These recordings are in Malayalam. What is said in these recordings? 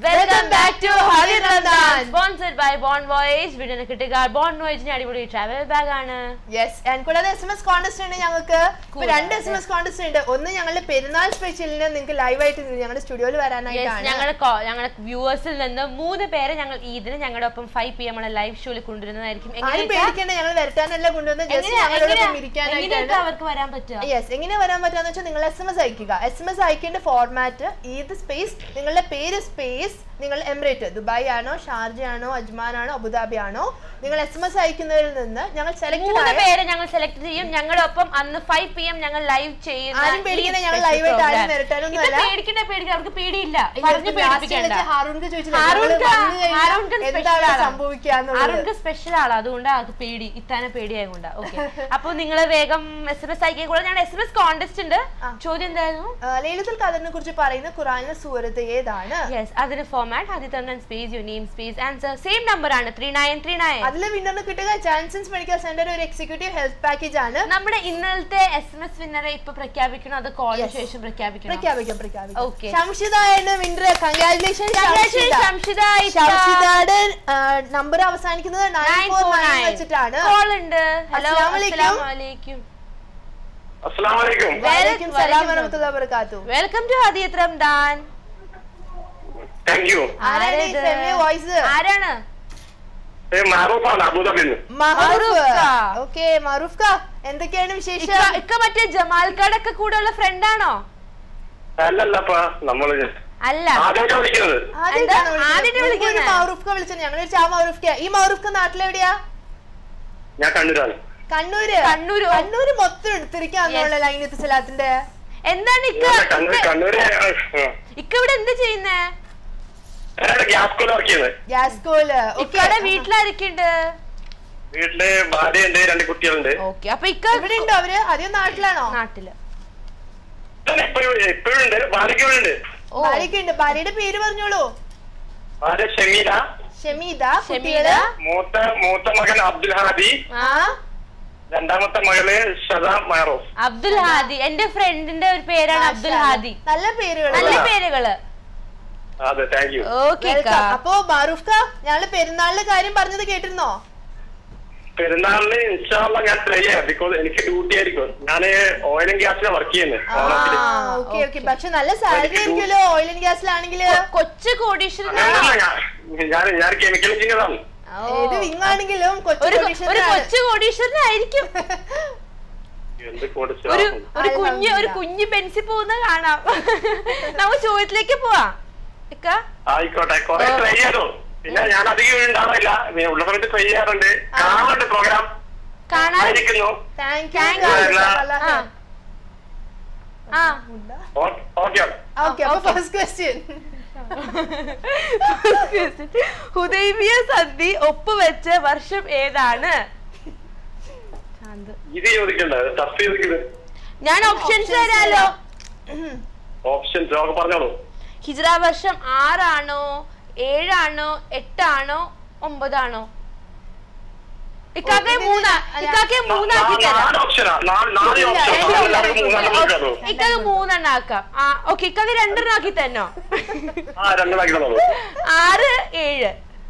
വെൽക്കം ബാക്ക് ടു ഹരി Ramadan sponsored by Bon Voyage വീടിന് കിട്ടുക ബോൺ വോയിസിന് അടിപൊളി ട്രാവൽ ബാഗ് ആണ് യെസ് ആൻഡ് കൂടാതെ എസ് എം എസ് കോൺടെസ്റ്റ് ഉണ്ട് ഞങ്ങൾക്ക് ഇപ്പൊ രണ്ട് എസ് എം എസ് കോൺടെസ്റ്റ് ഉണ്ട് ഒന്ന് ഞങ്ങളുടെ പെരുന്നാൾ സ്പെഷ്യലിന് നിങ്ങൾക്ക് ലൈവായിട്ട് ഞങ്ങളുടെ സ്റ്റുഡിയോയിൽ വരാനായിട്ടാണ് ഞങ്ങളുടെ ഞങ്ങളുടെ വ്യൂവേഴ്സിൽ നിന്ന് മൂന്ന് പേരെ ഞങ്ങൾ ഈദിന് ഞങ്ങളുടെ ഒപ്പം ഫൈവ് പി എം ലൈവ് ഷോയിൽ കൊണ്ടുവരുന്നതായിരിക്കും ആരും എങ്ങനെയൊക്കെ- പേടിക്കേണ്ട ഞങ്ങൾ വരട്ടാനല്ല കൊണ്ടുവന്ന് ജസ്റ്റ് എങ്ങനെയാ- ഞങ്ങളോടൊപ്പം എങ്ങനെയാ- ഇരിക്കാനായിട്ടാണ് എങ്ങനെയൊക്കെ അവർക്ക് വരാൻ പറ്റുക യെസ് എങ്ങനെ വരാൻ പറ്റാന്ന് വെച്ചാൽ നിങ്ങൾ എസ് എം എസ് അയക്കുക എസ് എം എസ് അയക്കേണ്ട ഫോർമാറ്റ് ഏത് സ്പേസ് നിങ്ങളുടെ പേര് സ്പേസ് നിങ്ങൾ എമിറേറ്റ് ദുബായ് ആണോ ഷാർജ ആണോ അജ്മാൻ ആണോ അബുദാബി ആണോ നിങ്ങൾ എസ് എം എസ് അയക്കുന്നതിൽ നിന്ന് ഞങ്ങൾ സെലക്ട് മൂന്ന് പേരെ ഞങ്ങൾ സെലക്ട് ചെയ്യും ഞങ്ങളുടെ ഒപ്പം അന്ന് ഫൈവ് പി എം ഞങ്ങൾ ലൈവ് ചെയ്യുന്ന ആരും ഈ പേടിക്കണ്ട, ഞങ്ങൾ special live ആയിട്ട് ആരും program. വരട്ടാനൊന്നും ഇത് അല്ല. പേടിക്കണ്ട പേടിക്കണ്ട അവർക്ക് പേടിയില്ല പറഞ്ഞു പേടിപ്പിക്കണ്ട ഹാറൂൺക്ക് ചോദിച്ചില്ല ഹാറൂൺക്ക് ഞങ്ങള് വന്നു കഴിഞ്ഞാൽ ഹാറൂൺക്ക് special എന്താണ് ആളാ. സംഭവിക്കാന്നുള്ളത് ഹാറൂൺക്ക് സ്പെഷ്യൽ ആളാ അതുകൊണ്ട് അത് പേടി ഇത്താനെ പേടിയായതുകൊണ്ട് ഓക്കെ അപ്പൊ നിങ്ങൾ വേഗം എസ് എം എസ് അയക്കാൻ കൂടെ ഞാൻ എസ് എം എസ് കോൺടെസ്റ്റ് ഉണ്ട് ചോദ്യം എന്തായിരുന്നു ലളിതൽ ഖദറിനെ കുറിച്ച് പറയുന്ന ഖുറാനിലെ സൂറത്ത് ഏതാണ് യെസ് അതിന് ഫോമാറ്റ് ആദ്യം തന്നെ space you name space answer same number ആണ് ത്രീ നയൻ ത്രീ നയൻ അതിലെ വിന്നറിന് കിട്ടുക ജാൻസൺസ് മെഡിക്കൽ സെന്റർ ഒരു എക്സിക്യൂട്ടീവ് ഹെൽത്ത് പാക്കേജ് ആണ് നമ്മുടെ ഇന്നലത്തെ എസ് എം എസ് വിന്നറെ ഇപ്പൊ പ്രഖ്യാപിക്കണം അത് കോളിന് ശേഷം പ്രഖ്യാപിക്കണം പ്രഖ്യാപിക്കാം പ്രഖ്യാപിക്കാം Okay. ഷംഷിദാണ് വിന്നർ കൺഗ്രാറ്റുലേഷൻ ശംഷിത ഷംഷിദയുടെ നമ്പർ അവസാനിക്കുന്നത് നയൻ ഫോർ നയൻ വെച്ചിട്ടാണ് കോൾ ഉണ്ട് ഹലോ അസ്സലാമു അലൈക്കും. അസ്സലാമലൈക്കും അസ്സലാമു അലൈക്കും വലൈക്കും സലാം വലൈക്കും വറഹ്മത്തുള്ളാഹി വബറകാത്തു വെൽക്കം ടു ഹദിയത് റംദാൻ താങ്ക് യു ആരാണ് ഈ ആരേത്? ഫെമിലി വോയിസ് ആരാണ് മാറൂഫാണ് അബുദാബിയിൽ നിന്ന് മഹറൂഫ് മഹറൂഫ് കാ. ഓക്കെ മറൂഫ് കാ എന്തൊക്കെയാണ് വിശേഷം ഇക്ക- ഇക്ക മറ്റേ ജമാൽക്കാടൊക്കെ കൂടെ ഉള്ള ഫ്രണ്ട് ആണോ അല്ലല്ലപ്പാ നമ്മള് അല്ല ആദ്യമായിട്ടാ വിളിക്കുന്നത് ആദ്യമായിട്ടാണ് എന്താ? ആദ്യമായിട്ട് വിളിക്കുന്നത്. മുമ്പ് ഒരു വിളിക്കുന്നത്? മഹറൂഫ് കാ വിളിച്ചത് ഞങ്ങൾ ആ മഹറൂഫ് കാ. ഈ മഹറൂഫ് കാ നാട്ടിലെവിടെയാ ഞാൻ കണ്ണൂരാണ് കണ്ണൂര് കണ്ണൂര്. കണ്ണൂര് മൊത്തം എടുത്തിരിക്കാന്നുള്ള ലൈനത്ത് സലാത്തിന്റെ എന്താണ് ഇക്ക ഇവിടെ കണ്ണൂർ ഇക്ക- കണ്ണൂര് ഇക്ക ഇവിടെ എന്ത് ചെയ്യുന്നേ ഗ്യാസ് സ്കൂളിൽ വർക്ക് ചെയ്യുന്നത് ഗ്യാസ്കോല് ഇക്കടെ വീട്ടിലാരൊക്കെയുണ്ട് വീട്ടില് ഭാര്യയുണ്ട് രണ്ട് കുട്ടികളുണ്ട് ഓക്കെ അപ്പൊ ഇക്ക ഇവിടെ ഉണ്ടോ അവര് അധികം നാട്ടിലാണോ നാട്ടില് എപ്പോഴും എപ്പോഴും ഉണ്ട് ഭാര്യയ്ക്ക് ഇവിടെ ഉണ്ട് ഓ ഭാര്യയൊക്കെ ഉണ്ട് ഭാര്യയുടെ പേര് പറഞ്ഞോളൂ ഭാര്യ ഷമീല ഷമീദ ഷമീദ കുട്ടികള് മൂത്ത മൂത്ത മകൻ അബ്ദുൽ ഹാദി ആ രണ്ടാമത്തെ മകള് ഷദ മഹറൂഫ് അബ്ദുൽ ഹാദി എന്റെ ഫ്രണ്ടിന്റെ ഒരു പേരാണ് അബ്ദുൽ ഹാദി നല്ല പേരുകൾ നല്ല പേരുകള് അതെ താങ്ക് യു ഓക്കെ അപ്പൊ മാറൂഫ് കാ ഞങ്ങള് പെരുന്നാളിന്റെ കാര്യം പറഞ്ഞത് കേട്ടിരുന്നോ പെരുന്നാളിന് ഇൻഷാല്ല ഞാൻ ട്രൈ ചെയ്യാം ബിക്കോസ് എനിക്ക് ഡ്യൂട്ടി ആയിരിക്കും ഞാൻ ഓയിൽ ആൻഡ് ഗ്യാസിലാണ് വർക്ക് ചെയ്യുന്നത് ഓണത്തില് ഓക്കെ ഓക്കെ പക്ഷെ നല്ല സാലറി ആയിരിക്കുമല്ലോ ഓയിൽ ആൻഡ് ഗ്യാസിലാണെങ്കില് കൊച്ചു കോടീശ്വരൻ അങ്ങനെയല്ല ഞാൻ ഞാൻ ഞാൻ കെമിക്കൽ എഞ്ചിനീയറാണ് ഏത് വിങ് ആണെങ്കിലും കൊച്ചു ഒരു condition ഒരു ആണ്. കൊച്ചു കോടീശ്വരനായിരിക്കും എന്ത് കൊടുച്ചു ഒരു ഒരു കുഞ്ഞ് ഒരു കുഞ്ഞ് പെൻസിൽ പോകുന്ന കാണാം നമുക്ക് ചോദ്യത്തിലേക്ക് പോവാം ഇക്ക ആയിക്കോട്ടെ കൊറേ ട്രൈ ചെയ്തു പിന്നെ ഞാൻ അധികം ഉണ്ടാവില്ല പിന്നെ ഉള്ള സമയത്ത് ട്രൈ ചെയ്യാറുണ്ട് കാണാറുണ്ട് പ്രോഗ്രാം കാണാൻ ആയിരിക്കുന്നു Thank you, Thank guys. you. അല്ലാ. ആ ആ ഓക്കെ Okay, അപ്പൊ ഫസ്റ്റ് ക്വസ്റ്റ്യൻ ഹുദൈബിയ സന്ധി ഒപ്പുവെച്ച വർഷം ഏതാണ് ശാന്ത്. ഇത് ചോദിക്കണ്ട ടഫ് ചോദിക്കുന്നത് ഞാൻ ഓപ്ഷൻസ് തരാലോ ഓപ്ഷൻസ് ഒക്കെ പറഞ്ഞോളൂ ഹിജ്റ വർഷം ആറാണോ ഏഴാണോ എട്ടാണോ ഒമ്പതാണോ ഇക്കാക്കെ മൂന്നാ ഇക്കാക്കെ മൂന്നാക്കി തരാം നാല് ഓപ്ഷനാ നാല് നാല് ഇല്ല, ഓപ്ഷൻ ഇല്ല, എല്ലാവർക്കും മൂന്നെണ്ണം കൊടുക്കാറോ ഇക്കാക്ക് മൂന്നെണ്ണം ആക്കാം ആ ഓക്കെ ഇക്കാക്ക് രണ്ടെണ്ണം ആക്കി തന്നോ ആ രണ്ടെണ്ണാക്കി തന്നോളൂ ആറ് ഏഴ്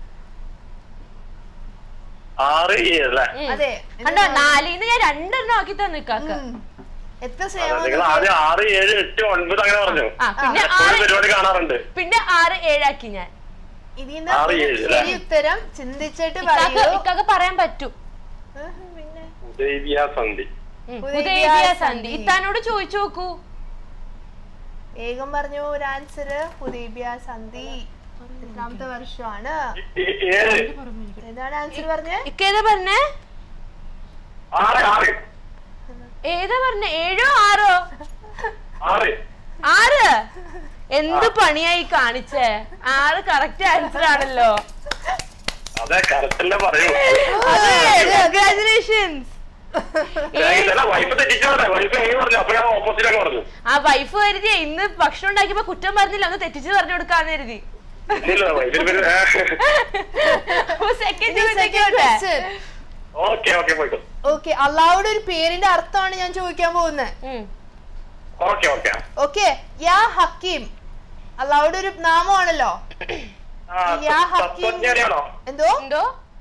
ആറ് ഏഴ് അല്ലേ ഉം. അതെ കണ്ടോ നാലിന്ന് ഞാൻ രണ്ടെണ്ണം ആക്കി തന്നു ഇക്കാക്ക് ഉം. എത്ര അതെ, സ്നേഹം നിങ്ങൾ ആദ്യം ആറ് ഏഴ് എട്ട് ഒൻപത് അങ്ങനെ പറഞ്ഞു ആ പിന്നെ എപ്പോഴും ആറ് പരിപാടി കാണാറുണ്ട് പിന്നെ ആറ് ഏഴാക്കി ഞാൻ ഇതിന്ന് ആറ് ഒരു ഏഴ് ശരി ഉത്തരം ചിന്തിച്ചിട്ട് ഇക്കാക്ക് പറയൂ ഇക്കാക്ക് പറയാൻ പറ്റും ഉം, പിന്നെ ഉദയവിയ സന്ധി ഉം. ഹുദൈബിയ ഹുദൈബിയ സന്ധി. സന്ധി ഇത്താനോട് ചോദിച്ചു നോക്കൂ വേഗം പറഞ്ഞു ഒരു ആൻസർ ഹുദൈബിയ സന്ധി എത്രാമത്തെ വർഷമാണ് ഏ- ഏഴ് ഏതാണ് ആൻസർ പറഞ്ഞേ ഇക്ക ഏതാ പറഞ്ഞേ ആറ് ആറ് ഏതാ പറഞ്ഞേ ഏഴോ ആറോ ആറ് ആറ് എന്ത് പണിയായി കാണിച്ചേ ആറ് കറക്റ്റ് ആൻസർ ആണല്ലോ അതെ കറക്റ്റല്ലേ പറയൂ കൺഗ്രാചുലേഷൻസ് വൈഫ് തെറ്റിച്ചോട്ടെ വൈഫ് എങ്ങനെ പറഞ്ഞു അപ്പൊ ഞാൻ ഓപ്പോസിറ്റ് അങ്ങ് പറഞ്ഞു ആ വൈഫ് കരുതി ഇന്ന് ഭക്ഷണം ഉണ്ടാക്കിയപ്പോ കുറ്റം പറഞ്ഞില്ല ഒന്ന് തെറ്റിച്ച് പറഞ്ഞു കൊടുക്കാന്ന് കരുതി ഇല്ല വൈഫിന് പേര് സെക്കൻഡ് ചോദിച്ചോട്ടെ ഓക്കെ ഓക്കെ പോയിക്കോ ഓക്കെ അള്ളാഹുടെ ഒരു പേരിന്റെ അർത്ഥമാണ് ഞാൻ ചോദിക്കാൻ പോകുന്നത് ഉം. ഓക്കെ ഓക്കെ ഓക്കെ യാ ഹക്കീം അലൗഡ് ഒരു നാമമാണല്ലോ ആ, യാ ഹക്കീം തത്വജ്ഞാനിയാണോ എന്തോ എന്തോ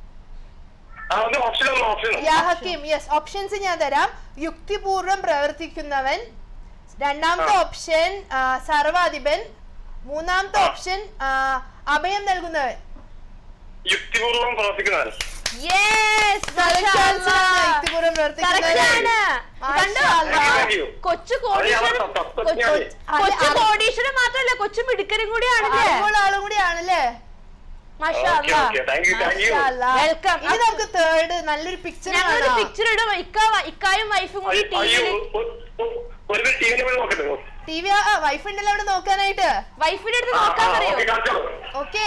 ആ ഒന്ന് ഓപ്ഷൻ ഒന്ന് ഓപ്ഷൻ യാ ഹക്കീം യെസ് ഓപ്ഷൻസ് ഞാൻ തരാം യുക്തിപൂർവം പ്രവർത്തിക്കുന്നവൻ രണ്ടാമത്തെ ഓപ്ഷൻ ആ, സർവാധിപൻ മൂന്നാമത്തെ ഓപ്ഷൻ ആ, അഭയം നൽകുന്നവൻ യുക്തിപൂർവ്വം പ്രവർത്തിക്കുന്നവൻ യെസ് Correct answer ആണ്. യുക്തിപൂർവ്വം പ്രവർത്തിക്കുന്നവൻ കണ്ടോ മാഷാ Thank you. കൊച്ചു അത് ഞാൻ കോടീശ്വരൻ തത്വജ്ഞാനി. കൊച്ചു കോടീശ്വരൻ മാത്രല്ല കൊച്ചു മിടുക്കരും കൂടിയാണല്ലേ അറിവുള്ള ആളും കൂടിയാണല്ലേ മാഷാ okay okay thank you thank you Welcome. ഇനി നമുക്ക് തേർഡ് നല്ലൊരു പിക്ചർ ഞങ്ങളൊരു പിക്ചർ ഇടും ഇക്ക ഇക്കായും വൈഫും കൂടി അയ്യോ ടിവിയിൽ ഒ- ഒ- ഒരു ടീമിനെ പോയി നോക്കട്ടെ ടി വി വൈഫ് ഉണ്ടല്ലോ അവിടെ നോക്കാനായിട്ട് വൈഫിന്റെ അടുത്ത് ആ, നോക്കാൻ ആ, പറയൂ ഓക്കെ കാണിച്ചോളൂ ഓക്കെ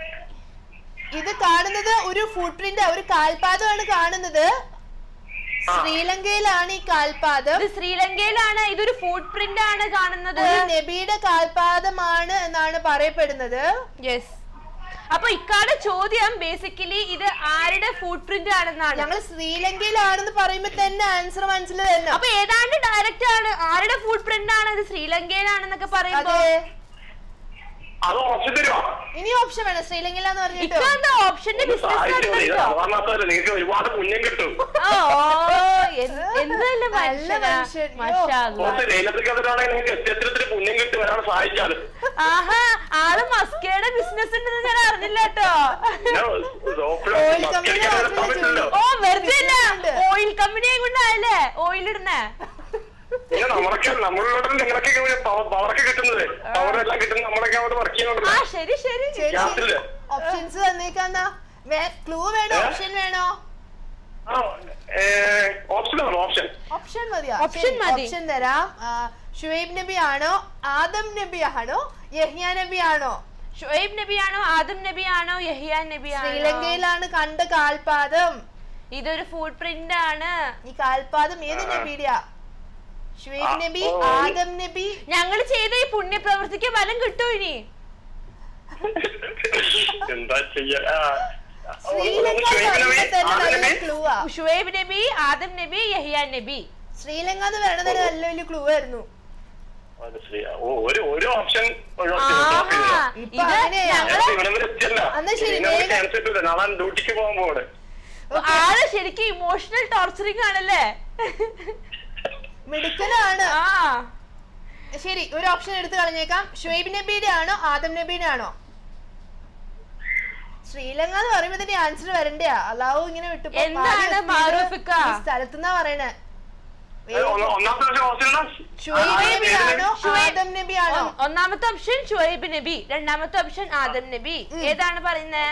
ഇത് കാണുന്നത് ഒരു ഫുട് പ്രിന്റ് ഒരു കാൽപാദമാണ് കാണുന്നത് ആ. ശ്രീലങ്കയിലാണ് ഈ കാൽപാദം ഇത് ശ്രീലങ്കയിലാണ് ഇതൊരു ഫുഡ് പ്രിന്റ് ആണ് കാണുന്നത് ഒരു നബിയുടെ കാൽപാദമാണ് എന്നാണ് പറയപ്പെടുന്നത് യെസ് അപ്പൊ ഇക്കാടെ ചോദ്യം ബേസിക്കലി ഇത് ആരുടെ ഫുഡ് പ്രിന്റ് ആണെന്നാണ് ഞങ്ങൾ ശ്രീലങ്കയിലാണെന്ന് പറയുമ്പോ തന്നെ ആൻസർ മനസ്സിൽ തന്നെ അപ്പൊ ഏതാണ്ട് ഡയറക്റ്റ് ആണ് ആരുടെ ഫുഡ് പ്രിന്റ് ആണ് ഇത് ശ്രീലങ്കയിലാണെന്നൊക്കെ പറയുമ്പോ അതെ അത് ഓപ്ഷൻ തരുമോ ഇനി ഓപ്ഷൻ വേണം ശ്രീലങ്കയിലാന്ന് പറഞ്ഞിട്ട് ഇക്കാന്റെ ഓപ്ഷന്റെ ഒന്ന് ബിസിനസ് സഹായിച്ചോ ഇത് നടത്തുന്നുണ്ടോ അവാർണാത്തല്ലേ നിങ്ങൾക്ക് ഒരുപാട് പുണ്യം കിട്ടും ഓ എന്തല്ല നല്ല മനുഷ്യൻ. കുറച്ച് ലൈലത്തിനെതിരാണെങ്കിൽ നിങ്ങൾക്ക് എത്തിയത്തിരി പുണ്യം കിട്ടും ഒരാൾ സഹായിച്ചാൽ ആഹാ ആള് മസ്കയുടെ ബിസിനസ് ഉണ്ടെന്ന് ഞാൻ അറിഞ്ഞില്ല കേട്ടോ ഓയിൽ കമ്പനി പറ്റില്ലല്ലോ ഓ വെറുതെ അല്ല ഉണ്ട്. ഓയിൽ കമ്പനിയെ കൊണ്ടായല്ലേ ഓയിൽ ഇടുന്നേ പിന്നെ നമ്മളൊക്കെ നമ്മളിലോട്ട് നിങ്ങളൊക്കെ പവറൊക്കെ കിട്ടുന്നത് പവറെല്ലാം കിട്ടുന്നത് നമ്മളൊക്കെ അവിടെ വർക്ക് ആ ചെയ്യുന്നുണ്ട് ശരി ശരി ഗ്യാസില് ഓപ്ഷൻസ് തന്നേക്കാന്നാ ക്ലൂ വേണോ ഏ? ഓപ്ഷൻ വേണോ ആ ഓപ്ഷൻ ആണ് ഓപ്ഷൻ ഓപ്ഷൻ മതിയോ Option മതി. ഓപ്ഷൻ തരാം ആ, ഷുഹൈബ് നബി ആണോ ആദം നബി ആണോ യഹ്യ നബി ആണോ ഷുഹൈബ് നബിയാണോ ആദം നബിയാണോ യഹിയാൻ നബിയാണോ ശ്രീലങ്കയിലാണ് കണ്ട കാൽപാദം ഇതൊരു ഫുഡ് പ്രിന്റ് ആണ് ഈ കാൽപാദം ഏത് നബിയുടെയാ ഷുഹൈബ് ആ, നബി ഓ. ആദം നബി ഞങ്ങൾ ചെയ്ത ഈ പുണ്യപ്രവൃത്തിക്ക് ഫലം കിട്ടും ഇനി എന്താ ചെയ്യാ ആ, ശ്രീലങ്ക ഒന്ന് എന്ന് ചോദിക്കണമേ, പറയുമ്പോ തന്നെ ആദ്യമേ. നല്ലൊരു ക്ലൂ ആ ഷുഹൈബ് നബി ആദം നബി യഹിയാൻ നബി ശ്രീലങ്ക എന്ന് പറയുന്നത് തന്നെ നല്ല വലിയ ക്ലൂ ആയിരുന്നു അത് ശരി. ഓ, ഒരു ഒരു ഓപ്ഷൻ ആഹാ ഇപ്പൊ ഇത് അങ്ങനെയാ. ഞങ്ങള് എന്നാ ശരി, വേഗം. ക്യാൻസൽ ചെയ്തില്ല നാളെ ഡ്യൂട്ടിക്ക് പോകാൻ പോകണേ ആള് ശരിക്കും ഇമോഷണൽ ടോർച്ചറിങ് ആണല്ലേ മിടുക്കനാണ് ആ ശരി ഒരു ഓപ്ഷൻ എടുത്ത് കളഞ്ഞേക്കാം ഷുഹൈബ് നബിയുടെ ആണോ ആദം നബിയുടെ ആണോ ശ്രീലങ്ക എന്ന് പറയുമ്പോ തന്നെ ആൻസർ വരണ്ടയാ അല്ലാവോ ഇങ്ങനെ വിട്ടപ്പോ എന്താണ് പാതി മാറൂഫിക്ക? ഈ സ്ഥലത്തുനിന്നാ പറയണേ ഒന്നാമത്തെ ഓപ്ഷൻ ഷുഹൈബ് നബി ആണോ ആദം നബി ആണോ ഒ- ഒന്നാമത്തെ ഓപ്ഷൻ ഷുഹൈബ് നബി രണ്ടാമത്തെ ഓപ്ഷൻ ആദം നബി ഏതാണ് പറയുന്നേ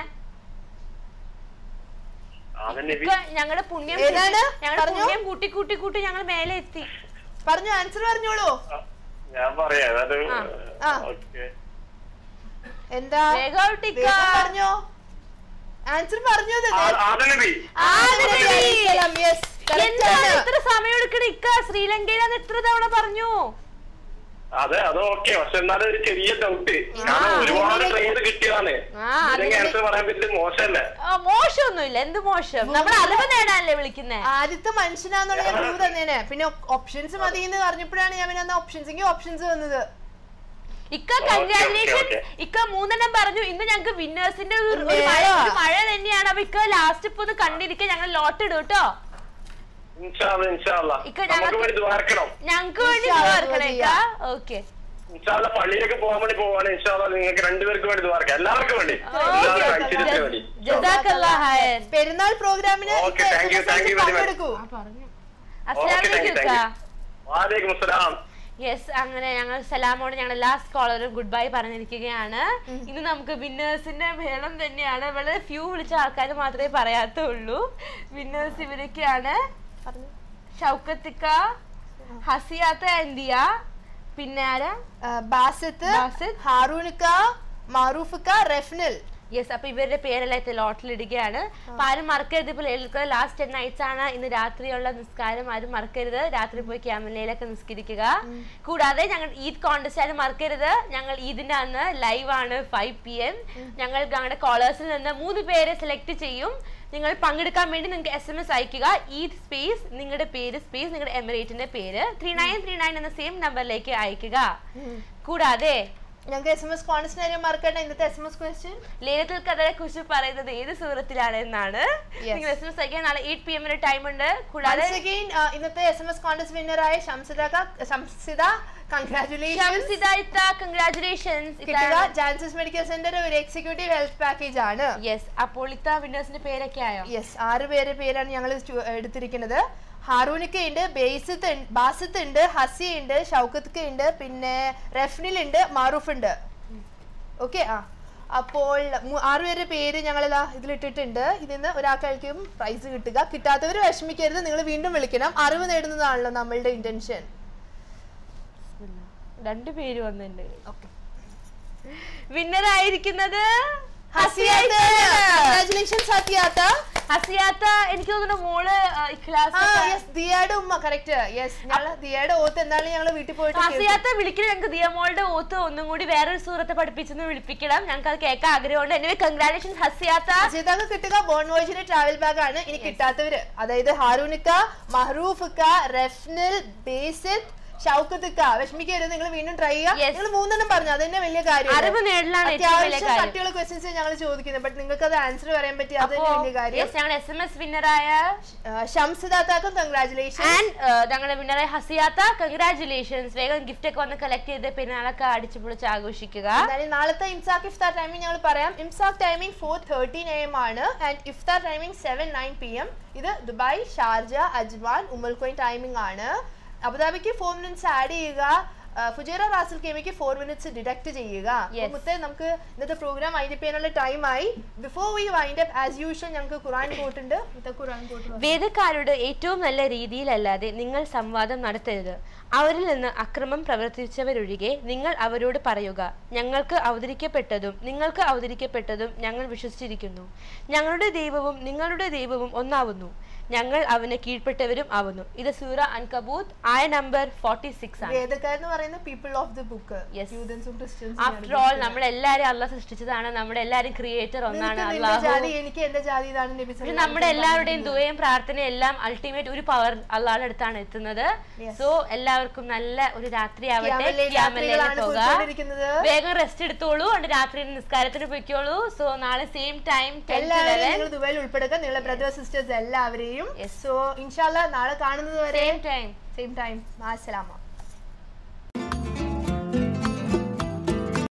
ഇക്ക, ഞങ്ങളുടെ പുണ്യം ഏതാണ്? ഞങ്ങളുടെ പറഞ്ഞോ. പുണ്യം കൂട്ടി കൂട്ടി കൂട്ടി ഞങ്ങൾ മേലെ എത്തി പറഞ്ഞു ആൻസർ പറഞ്ഞോളൂ ഞാൻ പറയാം അത് ആ. ആ. ഓക്കെ എന്താ വേഗമായിട്ട് ഇക്ക. വേഗം പറഞ്ഞോ ആൻസർ പറഞ്ഞു അത് ആദനബി ആദം നബി. യെസ് എന്താണ് ഇത്ര സമയം എടുക്കണ ഇക്ക ശ്രീലങ്കയിലാന്ന് എത്ര തവണ പറഞ്ഞു അതെ അത് ഓക്കെ പക്ഷെ എന്നാലും ഒരു ചെറിയ ഡൗട്ട് കാരണം ഒരുപാട് ട്രെയിൻ കിട്ടിയതാണ് ആ, അതിന് ആൻസർ പറയാൻ പറ്റില്ല മോശമല്ലേ ആ, മോശമൊന്നുമില്ല എന്ത് മോശം നമ്മൾ അറിവ് നേടാനല്ലേ വിളിക്കുന്നേ ആദ്യത്തെ മനുഷ്യനാന്നുള്ള ഞാൻ ക്ലൂ തന്നേനെ പിന്നെ ഓപ്ഷൻസ് മതി എന്ന് പറഞ്ഞപ്പോഴാണ് ഞാൻ പിന്നെ ഓപ്ഷൻസ് എങ്കിൽ ഓപ്ഷൻസ് വന്നത് ഇക്ക കൺഗ്രാറ്റുലേഷൻ okay. ഇക്ക മൂന്നെണ്ണം പറഞ്ഞു ഇന്ന് ഞങ്ങൾക്ക് വിന്നേഴ്സിന്റെ ഒരു ഒരു വേറെ. മഴ ഒരു മഴ തന്നെയാണ് അപ്പൊ ഇക്ക ലാസ്റ്റ് ഇപ്പൊ ഒന്ന് കണ്ടിരിക്കുക ഞങ്ങൾ ലോട്ട് ഇടും കേട്ടോ ഇൻഷാല്ല ഇൻഷാല്ല ഇക്ക നമുക്ക് ഞങ്ങൾക്ക് വേണ്ടി ദ്വാരക്കണം ഞങ്ങക്ക് വേണ്ടി ഇൻഷാ അല്ലാ, ഓർക്കണേ ഇക്ക ചെയ്യാം. ഓക്കെ ഇൻഷാല്ല പള്ളിയിലേക്ക് പോകാൻ വേണ്ടി പോവാണ് ഇൻഷാല്ല നിങ്ങൾക്ക് രണ്ടുപേർക്ക് വേണ്ടി ദ്വാരക്കാം എല്ലാവർക്കും വേണ്ടി ഓക്കെ എല്ലാവരും ഐശ്വര്യത്തിന് വേണ്ടി ജസാക്കല്ലാ ഹയർ പെരുന്നാൾ പ്രോഗ്രാമിന് Okay, thank you, thank you very much. പങ്കെടുക്കൂ പറഞ്ഞു Okay, അസ്സലാമലൈക്കും thank you, ഇക്ക thank you. വാലേക്കും അസ്സലാം യെസ് അങ്ങനെ ഞങ്ങൾ സലാമോട് ഞങ്ങൾ ലാസ്റ്റ് കോളറും ഗുഡ് ബൈ പറഞ്ഞിരിക്കുകയാണ് ഇന്ന് നമുക്ക് വിന്നേഴ്സിന്റെ മേളം തന്നെയാണ് വളരെ ഫ്യൂ വിളിച്ച ആൾക്കാർ മാത്രമേ പറയാത്തുള്ളൂ വിന്നേഴ്സ് ഇവരൊക്കെയാണ് ഷൗക്കത്തിക്ക ഹസിയാത്ത എന്തിയ പിന്നെ ആരാ ആ, ബാസിത്ത് ബാസിത്ത്. ഹാറൂനിക്ക മാറൂഫിക്ക റെഫ്നൽ യെസ് അപ്പൊ ഇവരുടെ പേരെല്ലാം ലോട്ടിലിടുകയാണ് അപ്പൊ ആരും മറക്കരുത് ഇപ്പൊ ലളിത ലാസ്റ്റ് ടെൻ നൈറ്റ്സ് ആണ് ഇന്ന് രാത്രിയുള്ള നിസ്കാരം ആരും മറക്കരുത് രാത്രി പോയി ക്യാമലയിലൊക്കെ നിസ്കരിക്കുക കൂടാതെ ഞങ്ങൾ ഈദ് കോൺടെസ്റ്റ് ആരും മറക്കരുത് ഞങ്ങൾ ഈദിന്റെ അന്ന് ലൈവ് ആണ് ഫൈവ് പി എം ഞങ്ങൾ ഞങ്ങളുടെ കോളേഴ്സിൽ നിന്ന് മൂന്ന് പേരെ സെലക്ട് ചെയ്യും നിങ്ങൾ പങ്കെടുക്കാൻ വേണ്ടി നിങ്ങൾക്ക് എസ് എം എസ് അയക്കുക ഈദ് സ്പേസ് നിങ്ങളുടെ പേര് സ്പേസ് നിങ്ങളുടെ എമിറേറ്റിന്റെ പേര് ത്രീ നയൻ ത്രീ നയൻ എന്ന സെയിം നമ്പറിലേക്ക് അയക്കുക കൂടാതെ ഞങ്ങൾക്ക് എസ് എം എസ് കോൺസ്റ്റന്റ് മറക്കണ്ട ഇന്നത്തെ എസ് എം എസ് ക്വസ്റ്റ്യൻ ലേലത്തിൽ കഥയെ കുറിച്ച് പറയുന്നത് ഏത് സൂറത്തിലാണ് എന്നാണ് Yes. നിങ്ങൾ എസ് എം എസ് അയക്കാൻ നാളെ എയ്റ്റ് പി എമ്മിന് ടൈം ഉണ്ട് കൂടാതെ Once again, uh, ഇന്നത്തെ എസ് എം എസ് കോൺടസ്റ്റ് വിന്നറായ ഷംസിദ ഷംസിദ കൺഗ്രാറ്റുലേഷൻ ഷംസിദ ഇത്ത കൺഗ്രാറ്റുലേഷൻസ് കിട്ടുക ജാൻസസ് മെഡിക്കൽ സെന്റർ ഒരു എക്സിക്യൂട്ടീവ് ഹെൽത്ത് പാക്കേജ് ആണ് യെസ് അപ്പോൾ ഇത്ത വിന്നേഴ്സിന്റെ പേരൊക്കെ ആയോ യെസ് ആറ് പേരുടെ പേരാണ് ഞങ്ങൾ എടുത്തിരിക്കുന്നത് ഹാറൂനിക്ക ഉണ്ട് ബേസിത്ത് ഉണ്ട് ബാസിത്ത് ഉണ്ട് ഹസി ഉണ്ട് ഷൗക്കത്ത് ഉണ്ട് പിന്നെ റെഫ്നിൽ ഉണ്ട് മാറൂഫ് ഉണ്ട് ഓക്കെ ആ അപ്പോൾ മു- ആറ് പേരുടെ പേര് ഞങ്ങൾ ഇതാ ഇതിലിട്ടിട്ടുണ്ട് ഇതിൽ നിന്ന് ഒരാൾക്കായിരിക്കും പ്രൈസ് കിട്ടുക കിട്ടാത്തവർ വിഷമിക്കരുത് നിങ്ങൾ വീണ്ടും വിളിക്കണം അറിവ് നേടുന്നതാണല്ലോ നമ്മളുടെ ഇന്റൻഷൻ രണ്ടു പേര് വന്നിട്ടുണ്ട് വിന്നർ ആയിരിക്കുന്നത് ഹസിയാത്ത കൺഗ്രാറ്റുലേഷൻസ് ഹസിയാത്ത ഹസിയാത്ത എനിക്ക് തോന്നുന്നു മോള് ആ ഇഖ്ലാസ് യെസ് ദിയയുടെ ഉമ്മ കറക്റ്റ് യെസ് ഞങ്ങൾ ദിയയുടെ ഓത്ത് എന്തായാലും ഞങ്ങൾ വീട്ടിൽ പോയിട്ട് കേൾക്കും. ഹസിയാത്ത വിളിക്കണം ഞങ്ങൾക്ക് ദിയമോളുടെ ഓത്ത് ഒന്നും കൂടി വേറൊരു സൂറത്തെ പഠിപ്പിച്ചെന്ന് വിളിപ്പിക്കണം ഞങ്ങൾക്ക് അത് കേൾക്കാൻ ആഗ്രഹമുണ്ട് എന്നെ കൺഗ്രാറ്റുലേഷൻ ഹസിയാത്ത അജിതാക്ക് കിട്ടുക ബോൺ വോയിസിന്റെ ട്രാവൽ ബാഗ് ആണ് ഇനി കിട്ടാത്തവര് അതായത് ഹാറൂനിക്ക മഹറൂഫിക്ക റെഫ്നിൽ ബേസിത്ത് ഷൗക്കത്തിക്ക വിഷമിക്കരുത് നിങ്ങൾ വീണ്ടും ട്രൈ ചെയ്യുക Yes. നിങ്ങൾ മൂന്നെണ്ണം പറഞ്ഞു അത് തന്നെ വലിയ കാര്യം അറിവ് നേടലാണ് ഏറ്റവും വലിയ അത്യാവശ്യം കാര്യം കട്ടിയുള്ള ക്വസ്റ്റ്യൻസ് ഞങ്ങൾ ചോദിക്കുന്നത് ബട്ട് നിങ്ങൾക്ക് അത് ആൻസർ പറയാൻ പറ്റി അത് തന്നെ വലിയ കാര്യം യെസ് ഞങ്ങൾ എസ് എം എസ് വിന്നറായ ഷംസിദാത്താക്കും കൺഗ്രാറ്റുലേഷൻ ആൻഡ് ഞങ്ങളുടെ വിന്നറായ ഹസിയാത്ത കൺഗ്രാറ്റുലേഷൻസ് വേഗം ഗിഫ്റ്റ് ഒക്കെ വന്ന് കളക്ട് ചെയ്ത് പെരുന്നാളൊക്കെ അടിച്ചു പൊളിച്ച് ആഘോഷിക്കുക എന്തായാലും നാളത്തെ ഇംസാക്ക് ഇഫ്താർ ടൈമിംഗ് ഞങ്ങൾ പറയാം ഇംസാക്ക് timing four thirteen A M ആണ് ആൻഡ് ഇഫ്താർ timing seven nine P M ഇത് Dubai Sharjah Ajman Umm Al Quwain timing ആണ് അബുദാബിക്ക് ഫോർ മിനിറ്റ്സ് ആഡ് ചെയ്യുക ആ, ഫുജേറ റാസൽ കേമിക്ക് ഫോർ മിനിറ്റ്സ് ഡിഡക്ട് ചെയ്യുക Yes. അപ്പൊ മുത്തേ നമുക്ക് ഇന്നത്തെ പ്രോഗ്രാം വൈൻഡപ്പ് ചെയ്യാനുള്ള ടൈമായി before we wind up as usual ഞങ്ങൾക്ക് ഖുറാൻ കോട്ടുണ്ട് മുത്ത ഖുറാൻ കോട്ട് വേദക്കാരുടെ ഏറ്റവും നല്ല രീതിയിലല്ലാതെ നിങ്ങൾ സംവാദം നടത്തരുത് അവരിൽ നിന്ന് അക്രമം പ്രവർത്തിച്ചവരൊഴികെ നിങ്ങൾ അവരോട് പറയുക ഞങ്ങൾക്ക് അവതരിക്കപ്പെട്ടതും നിങ്ങൾക്ക് അവതരിക്കപ്പെട്ടതും ഞങ്ങൾ വിശ്വസിച്ചിരിക്കുന്നു ഞങ്ങളുടെ ദൈവവും നിങ്ങളുടെ ദൈവവും ഒന്നാവുന്നു ഞങ്ങൾ അവന് കീഴ്പ്പെട്ടവരും ആവുന്നു ഇത് സൂറ അൻകബൂത്ത് ആയ നമ്പർ ഫോർട്ടി സിക്സ് ആണ് വേദക്കാരെന്ന് പറയുന്ന people of the book Yes. യൂതൻസും ആഫ്റ്റർ ഓൾ നമ്മളെല്ലാരും അള്ളാഹ് സൃഷ്ടിച്ചതാണ് നമ്മുടെ എല്ലാരും ക്രിയേറ്റർ ഒന്നാണ് നിന്റെ അള്ളാഹു ജാതി എനിക്ക് എന്റെ ജാതി ഇതാണ് നബി പക്ഷെ സല്ലല്ലാഹു നമ്മുടെ അലൈഹി വസല്ലം എല്ലാവരുടെയും ദുവയും പ്രാർത്ഥനയും എല്ലാം അൾട്ടിമേറ്റ് ഒരു പവർ അള്ളാഹുടെ അടുത്താണ് എത്തുന്നത് Yes. സോ എല്ലാവർക്കും നല്ല ഒരു രാത്രി ആവട്ടെ ഖിയാമല്ലയിൽ ഖിയാമല്ലയിൽ രാത്രികളാണ് പോകാം പോയിക്കൊണ്ടിരിക്കുന്നത്. വേഗം റെസ്റ്റ് എടുത്തോളൂ and രാത്രി നിസ്കാരത്തിന് പൊയ്ക്കോളൂ സോ നാളെ സെയിം ടൈം എല്ലാവരെയും നിങ്ങൾ ദുബായിൽ ഉൾപ്പെടുക നിങ്ങളുടെ ബ്രദേഴ്സ് സിസ്റ്റേഴ്സ് എല്ലാവരെയും Yes. സോ ഇൻഷാല്ല നാളെ കാണുന്നത് വരെ സെയിം ടൈം സെയിം ടൈം മാസലാമ